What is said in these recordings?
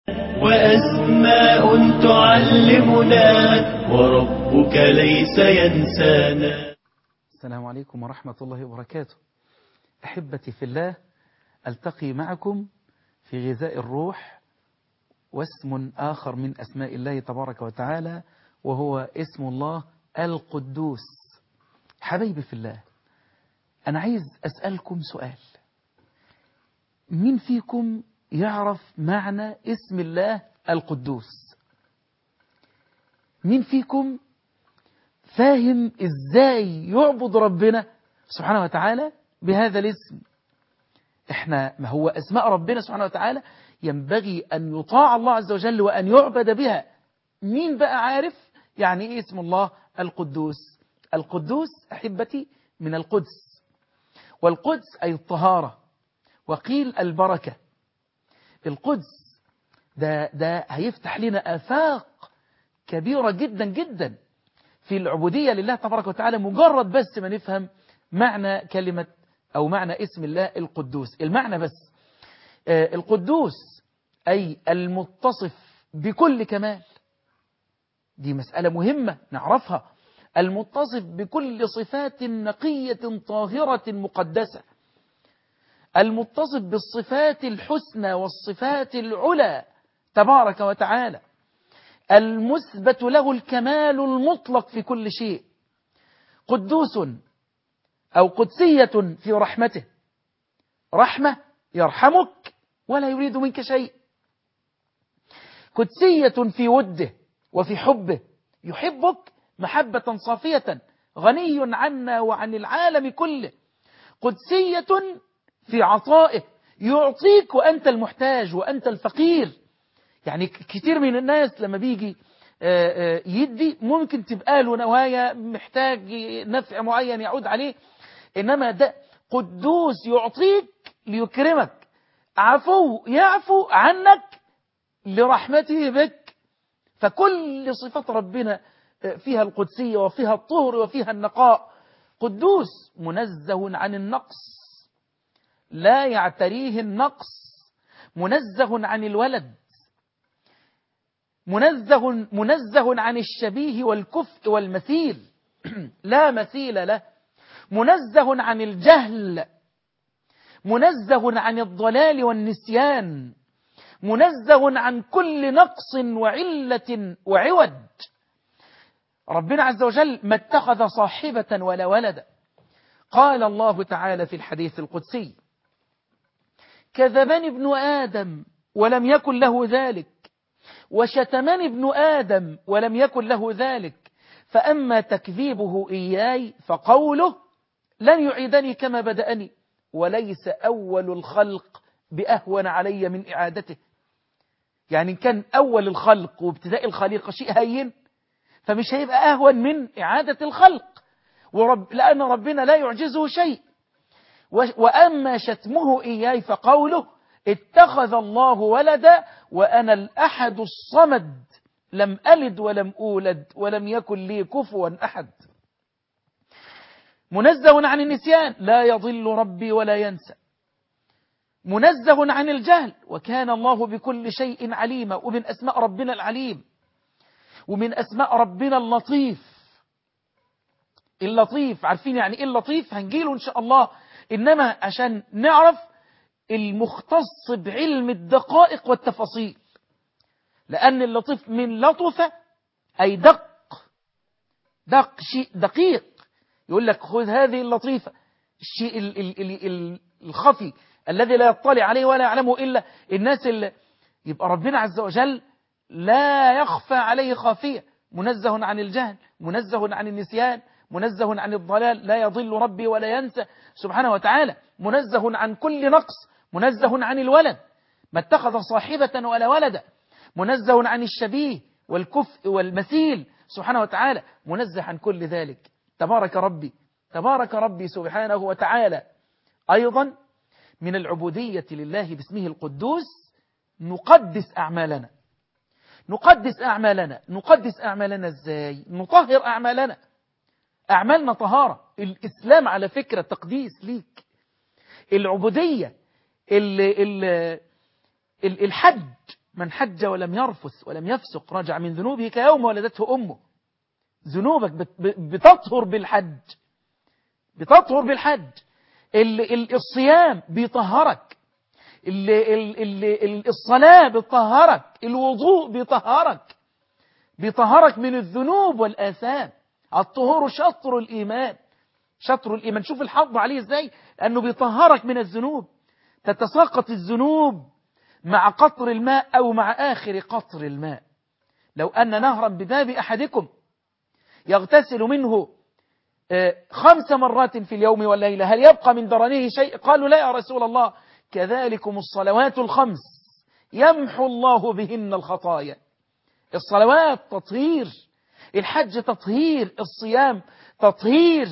وأسماء تعلمنا وربك ليس ينسانا السلام عليكم ورحمة الله وبركاته أحبتي في الله ألتقي معكم في غذاء الروح واسم آخر من أسماء الله تبارك وتعالى وهو اسم الله القدوس حبيبي في الله أنا عايز أسألكم سؤال مين فيكم يعرف معنى اسم الله القدوس مين فيكم فاهم ازاي يعبد ربنا سبحانه وتعالى بهذا الاسم احنا ما هو اسماء ربنا سبحانه وتعالى ينبغي ان يطاع الله عز وجل وان يعبد بها مين بقى عارف يعني ايه اسم الله القدوس القدوس احبتي من القدس والقدس اي الطهارة وقيل البركة القدس ده, ده هيفتح لنا آفاق كبيرة جدا جدا في العبودية لله تبارك وتعالى مجرد بس ما نفهم معنى كلمة أو معنى اسم الله القدوس المعنى بس آه القدوس أي المتصف بكل كمال دي مسألة مهمة نعرفها المتصف بكل صفات نقية طاهرة مقدسة المتصف بالصفات الحسنى والصفات العلى تبارك وتعالى المثبت له الكمال المطلق في كل شيء قدوس أو قدسية في رحمته رحمة يرحمك ولا يريد منك شيء قدسية في وده وفي حبه يحبك محبة صافية غني عنا وعن العالم كله قدسية في عطائه يعطيك وأنت المحتاج وأنت الفقير يعني كتير من الناس لما بيجي يدي ممكن تبقى له نوايا محتاج نفع معين يعود عليه إنما ده قدوس يعطيك ليكرمك عفو يعفو عنك لرحمته بك فكل صفات ربنا فيها القدسية وفيها الطهر وفيها النقاء قدوس منزه عن النقص لا يعتريه النقص منزه عن الولد منزه, منزه عن الشبيه والكفء والمثيل لا مثيل له منزه عن الجهل منزه عن الضلال والنسيان منزه عن كل نقص وعلة وعوج ربنا عز وجل ما اتخذ صاحبة ولا ولدا قال الله تعالى في الحديث القدسي كذبني ابن آدم ولم يكن له ذلك وشتمني ابن آدم ولم يكن له ذلك فأما تكذيبه إياي فقوله لن يعيدني كما بدأني وليس أول الخلق بأهون علي من إعادته يعني كان أول الخلق وابتداء الخليقة شيء هين فمش هيبقى أهون من إعادة الخلق ورب لأن ربنا لا يعجزه شيء وأما شتمه إياي فقوله اتخذ الله ولدا وأنا الأحد الصمد لم ألد ولم أولد ولم يكن لي كفوا أحد منزه عن النسيان لا يضل ربي ولا ينسى منزه عن الجهل وكان الله بكل شيء عليما ومن أسماء ربنا العليم ومن أسماء ربنا اللطيف اللطيف عارفين يعني إيه اللطيف هنجيله إن شاء الله إنما عشان نعرف المختص بعلم الدقائق والتفاصيل لأن اللطيف من لطف أي دق دق شيء دقيق يقول لك خذ هذه اللطيفة الشيء ال ال ال ال الخفي الذي لا يطلع عليه ولا يعلمه إلا الناس اللي يبقى ربنا عز وجل لا يخفى عليه خافية منزه عن الجهل منزه عن النسيان منزه عن الضلال لا يضل ربي ولا ينسى سبحانه وتعالى منزه عن كل نقص منزه عن الولد ما اتخذ صاحبة ولا ولدا منزه عن الشبيه والكفء والمثيل سبحانه وتعالى منزه عن كل ذلك تبارك ربي تبارك ربي سبحانه وتعالى أيضا من العبودية لله باسمه القدوس نقدس أعمالنا نقدس أعمالنا نقدس أعمالنا إزاي نطهر أعمالنا أعمالنا طهارة الإسلام على فكرة تقديس ليك العبودية ال ال ال الحج من حج ولم يرفث ولم يفسق رجع من ذنوبه كيوم ولدته أمه ذنوبك بت- ب- بتطهر بالحج بتطهر بالحج ال- ال- الصيام بيطهرك ال- ال- ال- ال- الصلاة بتطهرك الوضوء بيطهرك بيطهرك من الذنوب والآثام الطهور شطر الإيمان شطر الإيمان شوف الحظ عليه إزاي لأنه بيطهرك من الذنوب تتساقط الذنوب مع قطر الماء أو مع آخر قطر الماء لو أن نهرا بباب أحدكم يغتسل منه آه، خمس مرات في اليوم والليلة هل يبقى من درنه شيء قالوا لا يا رسول الله كذلكم الصلوات الخمس يمحو الله بهن الخطايا الصلوات تطهير الحج تطهير الصيام تطهير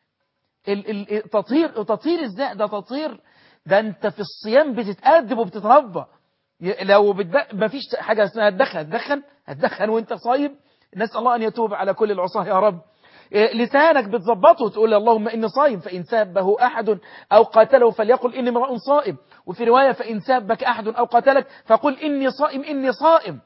ال- ال- ال- تطهير تطهير ازاي ده تطهير ده انت في الصيام بتتأدب وبتتربى ي- لو بتد... ما فيش حاجة اسمها تدخن هتدخن هتدخن وانت صايم نسأل الله أن يتوب على كل العصاة يا رب إيه، لسانك بتظبطه تقول اللهم إني صايم فإن سابه أحد أو قاتله فليقل إني امرؤ صائم وفي رواية فإن سابك أحد أو قاتلك فقل إني صائم إني صائم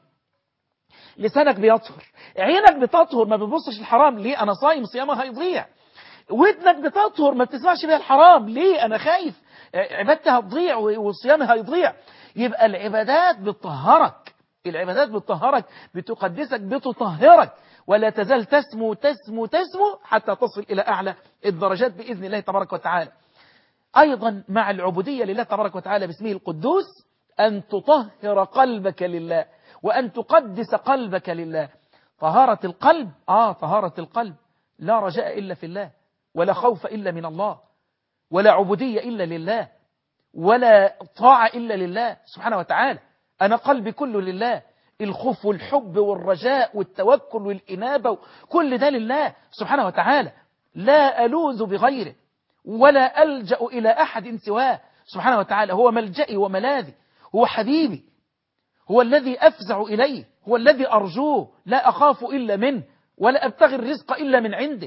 لسانك بيطهر عينك بتطهر ما بتبصش الحرام ليه أنا صايم صيامها هيضيع ودنك بتطهر ما بتسمعش بيها الحرام ليه أنا خايف عبادتي هتضيع وصيامي هيضيع يبقى العبادات بتطهرك العبادات بتطهرك بتقدسك بتطهرك ولا تزال تسمو تسمو تسمو حتى تصل إلى أعلى الدرجات بإذن الله تبارك وتعالى أيضا مع العبودية لله تبارك وتعالى باسمه القدوس أن تطهر قلبك لله وأن تقدس قلبك لله طهارة القلب آه طهارة القلب لا رجاء إلا في الله ولا خوف إلا من الله ولا عبودية إلا لله ولا طاعة إلا لله سبحانه وتعالى أنا قلبي كله لله الخوف والحب والرجاء والتوكل والإنابة كل ده لله سبحانه وتعالى لا ألوذ بغيره ولا ألجأ إلى أحد سواه سبحانه وتعالى هو ملجئي وملاذي هو حبيبي هو الذي أفزع إليه هو الذي أرجوه لا أخاف إلا منه ولا أبتغي الرزق إلا من عنده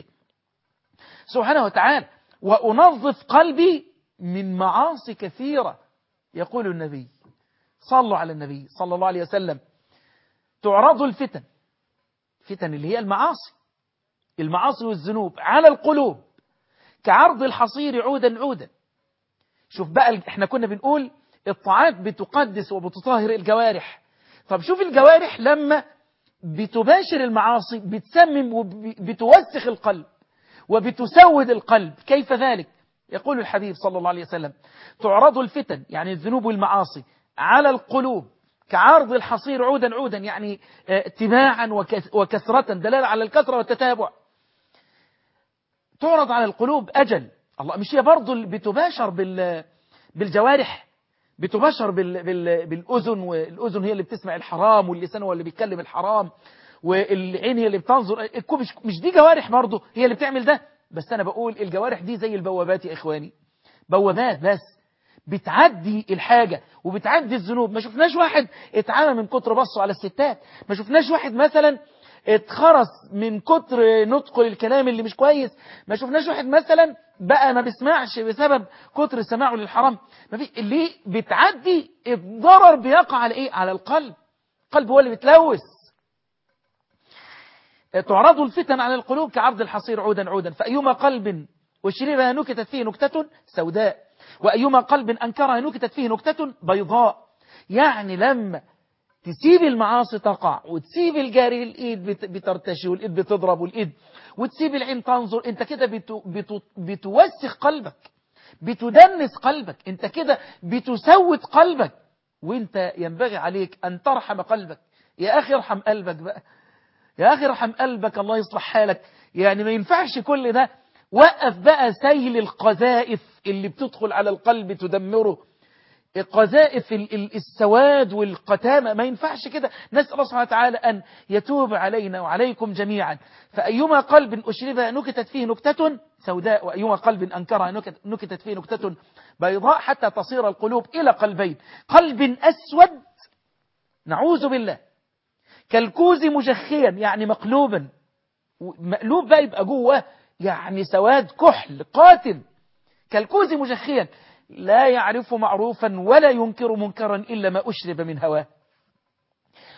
سبحانه وتعالى وأنظف قلبي من معاصي كثيرة يقول النبي صلوا على النبي صلى الله عليه وسلم تعرض الفتن فتن اللي هي المعاصي المعاصي والذنوب على القلوب كعرض الحصير عودا عودا شوف بقى احنا كنا بنقول الطاعات بتقدس وبتطهر الجوارح طب شوف الجوارح لما بتباشر المعاصي بتسمم وبتوسخ القلب وبتسود القلب كيف ذلك يقول الحبيب صلى الله عليه وسلم تعرض الفتن يعني الذنوب والمعاصي على القلوب كعرض الحصير عودا عودا يعني تباعا وكثرة دلالة على الكثرة والتتابع تعرض على القلوب أجل الله مش هي برضه بتباشر بال بالجوارح بتباشر بال بال بالأذن والأذن هي اللي بتسمع الحرام واللسان هو اللي بيتكلم الحرام والعين هي اللي بتنظر مش, مش دي جوارح برضه هي اللي بتعمل ده بس أنا بقول الجوارح دي زي البوابات يا إخواني بوابات بس بتعدي الحاجة وبتعدي الذنوب ما شفناش واحد اتعامى من كتر بصه على الستات ما شفناش واحد مثلا اتخرس من كتر نطقه للكلام اللي مش كويس ما شفناش واحد مثلا بقى ما بيسمعش بسبب كتر سماعه للحرام ما في اللي بتعدي الضرر بيقع على ايه على القلب القلب هو اللي بيتلوث تعرض الفتن على القلوب كعرض الحصير عودا عودا فأيما قلب وشريرها نكتت فيه نكتة سوداء وأيما قلب أنكرها نكتت فيه نكتة بيضاء يعني لما تسيب المعاصي تقع وتسيب الجاري الإيد بترتشي والإيد بتضرب والإيد وتسيب العين تنظر انت كده بتو بتو بتوسخ قلبك بتدنس قلبك انت كده بتسود قلبك وانت ينبغي عليك أن ترحم قلبك يا أخي ارحم قلبك بقى يا أخي ارحم قلبك الله يصلح حالك يعني ما ينفعش كل ده وقف بقى سيل القذائف اللي بتدخل على القلب تدمره قذائف السواد والقتامة ما ينفعش كده نسأل الله سبحانه وتعالى أن يتوب علينا وعليكم جميعا فأيما قلب أشربها نكتت فيه نكتة سوداء وأيما قلب أنكرها نكتت فيه نكتة بيضاء حتى تصير القلوب إلى قلبين قلب أسود نعوذ بالله كالكوز مجخيا يعني مقلوبا مقلوب بقى يبقى جوه يعني سواد كحل قاتل كالكوز مجخيا لا يعرف معروفا ولا ينكر منكرا إلا ما أشرب من هواه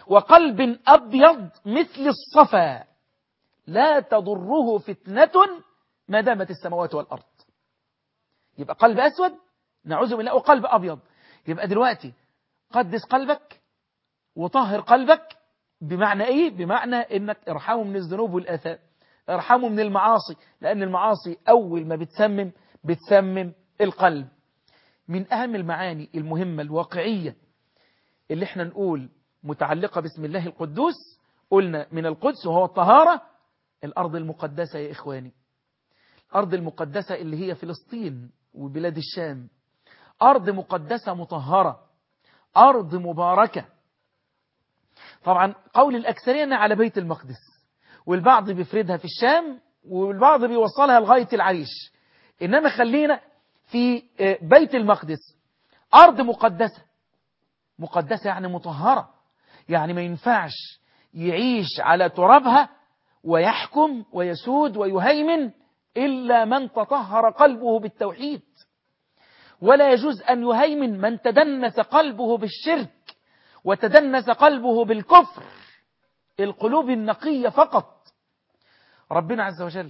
وقلب أبيض مثل الصفا لا تضره فتنة ما دامت السماوات والأرض يبقى قلب أسود نعوذ بالله وقلب أبيض يبقى دلوقتي قدس قلبك وطهر قلبك بمعنى إيه؟ بمعنى إنك ارحمه من الذنوب والآثام ارحمه من المعاصي لأن المعاصي أول ما بتسمم بتسمم القلب من أهم المعاني المهمة الواقعية اللي احنا نقول متعلقة باسم الله القدوس قلنا من القدس وهو الطهارة الأرض المقدسة يا إخواني الأرض المقدسة اللي هي فلسطين وبلاد الشام أرض مقدسة مطهرة أرض مباركة طبعا قول الأكثرين على بيت المقدس والبعض بيفردها في الشام والبعض بيوصلها لغاية العريش إنما خلينا في بيت المقدس أرض مقدسة مقدسة يعني مطهرة يعني ما ينفعش يعيش على ترابها ويحكم ويسود ويهيمن إلا من تطهر قلبه بالتوحيد ولا يجوز أن يهيمن من تدنس قلبه بالشرك وتدنس قلبه بالكفر القلوب النقية فقط ربنا عز وجل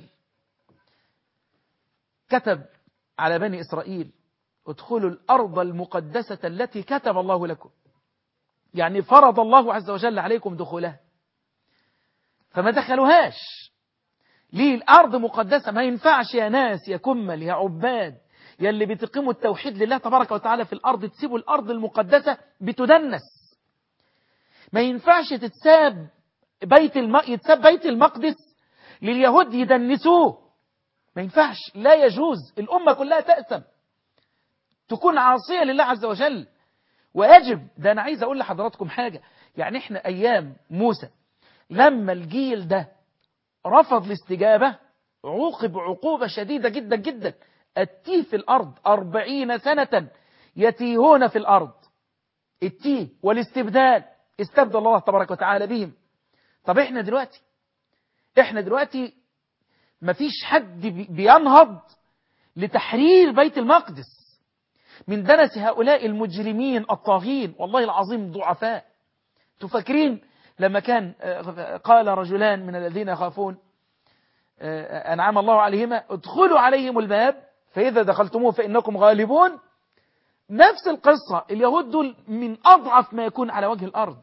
كتب على بني إسرائيل ادخلوا الأرض المقدسة التي كتب الله لكم يعني فرض الله عز وجل عليكم دخولها فما دخلوهاش ليه الأرض مقدسة ما ينفعش يا ناس يا كمل يا عباد يا اللي بتقيموا التوحيد لله تبارك وتعالى في الأرض تسيبوا الأرض المقدسة بتدنس ما ينفعش تتساب بيت الم... يتساب بيت المقدس لليهود يدنسوه ما ينفعش لا يجوز الأمة كلها تأسم تكون عاصية لله عز وجل ويجب ده أنا عايز أقول لحضراتكم حاجة يعني إحنا أيام موسى لما الجيل ده رفض الاستجابة عوقب عقوبة شديدة جدا جدا التيه في الأرض أربعين سنة يتيهون في الأرض التيه والاستبدال استبدل الله تبارك وتعالى بهم طب احنا دلوقتي احنا دلوقتي مفيش حد بينهض لتحرير بيت المقدس من دنس هؤلاء المجرمين الطاغين والله العظيم ضعفاء تفكرين لما كان قال رجلان من الذين يخافون أنعم الله عليهما ادخلوا عليهم الباب فإذا دخلتموه فإنكم غالبون نفس القصة اليهود دول من أضعف ما يكون على وجه الأرض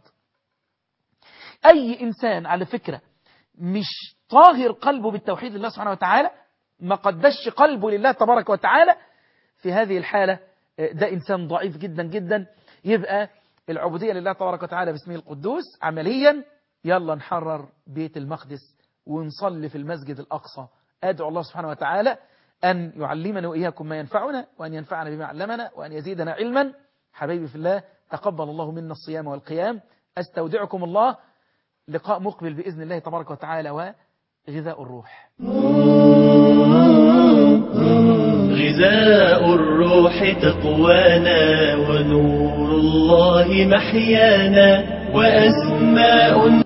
أي إنسان على فكرة مش طاهر قلبه بالتوحيد لله سبحانه وتعالى ما قدش قلبه لله تبارك وتعالى في هذه الحالة ده إنسان ضعيف جدا جدا يبقى العبودية لله تبارك وتعالى باسمه القدوس عمليا يلا نحرر بيت المقدس ونصلي في المسجد الأقصى أدعو الله سبحانه وتعالى أن يعلمنا وإياكم ما ينفعنا وأن ينفعنا بما علمنا وأن يزيدنا علما حبيبي في الله تقبل الله منا الصيام والقيام أستودعكم الله لقاء مقبل بإذن الله تبارك وتعالى وغذاء الروح غذاء الروح تقوانا ونور الله محيانا وأسماء